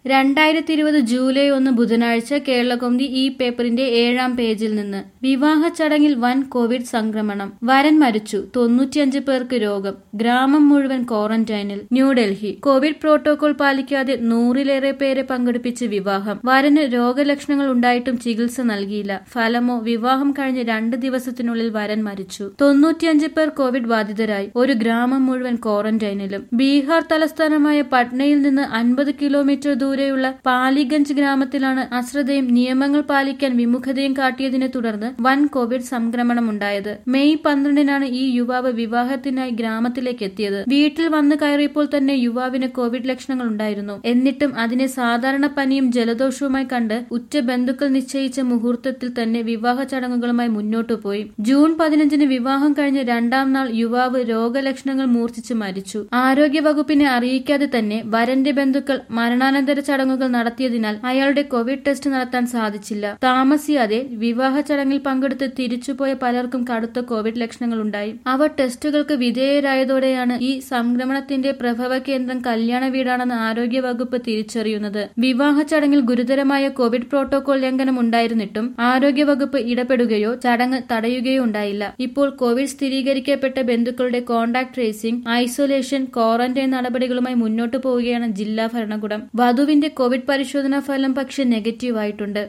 രണ്ടായിരത്തി ഇരുപത് ജൂലൈ ഒന്ന് ബുധനാഴ്ച കേരളകൗമുദി ഈ പേപ്പറിന്റെ ഏഴാം പേജിൽ നിന്ന് വിവാഹ ചടങ്ങിൽ വൻ കോവിഡ് സംക്രമണം വരൻ മരിച്ചു തൊണ്ണൂറ്റിയഞ്ച് പേർക്ക് രോഗം ഗ്രാമം മുഴുവൻ ക്വാറന്റൈനിൽ ന്യൂഡൽഹി കോവിഡ് പ്രോട്ടോകോൾ പാലിക്കാതെ നൂറിലേറെ പേരെ പങ്കെടുപ്പിച്ച് വിവാഹം വരന് രോഗലക്ഷണങ്ങൾ ഉണ്ടായിട്ടും ചികിത്സ നൽകിയില്ല ഫലമോ വിവാഹം കഴിഞ്ഞ് രണ്ട് ദിവസത്തിനുള്ളിൽ വരൻ മരിച്ചു തൊണ്ണൂറ്റിയഞ്ച് പേർ കോവിഡ് ബാധിതരായി ഒരു ഗ്രാമം മുഴുവൻ ക്വാറന്റൈനിലും ബീഹാർ തലസ്ഥാനമായ പട്നയിൽ നിന്ന് അൻപത് കിലോമീറ്റർ ദൂരെയുള്ള പാലിഗഞ്ച് ഗ്രാമത്തിലാണ് അശ്രദ്ധയും നിയമങ്ങൾ പാലിക്കാൻ വിമുഖതയും കാട്ടിയതിനെ തുടർന്ന് വൻ കോവിഡ് സംക്രമണം ഉണ്ടായത് മെയ് പന്ത്രണ്ടിനാണ് ഈ യുവാവ് വിവാഹത്തിനായി ഗ്രാമത്തിലേക്ക് എത്തിയത് വീട്ടിൽ വന്നു കയറിയപ്പോൾ തന്നെ യുവാവിന് കോവിഡ് ലക്ഷണങ്ങൾ ഉണ്ടായിരുന്നു എന്നിട്ടും അതിനെ സാധാരണ പനിയും ജലദോഷവുമായി കണ്ട് ഉറ്റ ബന്ധുക്കൾ നിശ്ചയിച്ച മുഹൂർത്തത്തിൽ തന്നെ വിവാഹ ചടങ്ങുകളുമായി മുന്നോട്ടു പോയി ജൂൺ പതിനഞ്ചിന് വിവാഹം കഴിഞ്ഞ് രണ്ടാം നാൾ യുവാവ് രോഗലക്ഷണങ്ങൾ മൂർച്ഛിച്ച് മരിച്ചു ആരോഗ്യ വകുപ്പിനെ അറിയിക്കാതെ തന്നെ വരന്റെ ബന്ധുക്കൾ മരണാനന്തര ചടങ്ങുകൾ നടത്തിയതിനാൽ അയാളുടെ കോവിഡ് ടെസ്റ്റ് നടത്താൻ സാധിച്ചില്ല താമസിയാതെ വിവാഹ ചടങ്ങിൽ പങ്കെടുത്ത് തിരിച്ചുപോയ പലർക്കും കടുത്ത കോവിഡ് ലക്ഷണങ്ങൾ ഉണ്ടായി അവർ ടെസ്റ്റുകൾക്ക് വിധേയരായതോടെയാണ് ഈ സംക്രമണത്തിന്റെ പ്രഭവ കേന്ദ്രം കല്യാണ വീടാണെന്ന് ആരോഗ്യ വകുപ്പ് തിരിച്ചറിയുന്നത് വിവാഹ ചടങ്ങിൽ ഗുരുതരമായ കോവിഡ് പ്രോട്ടോകോൾ ലംഘനം ഉണ്ടായിരുന്നിട്ടും ആരോഗ്യ വകുപ്പ് ഇടപെടുകയോ ചടങ്ങ് തടയുകയോ ഉണ്ടായില്ല ഇപ്പോൾ കോവിഡ് സ്ഥിരീകരിക്കപ്പെട്ട ബന്ധുക്കളുടെ കോണ്ടാക്ട് ട്രേസിംഗ് ഐസൊലേഷൻ ക്വാറന്റൈൻ നടപടികളുമായി മുന്നോട്ടു പോവുകയാണ് ജില്ലാ ഭരണകൂടം വധുവിന്റെ കോവിഡ് പരിശോധനാ ഫലം പക്ഷെ നെഗറ്റീവ് ആയിട്ടുണ്ട്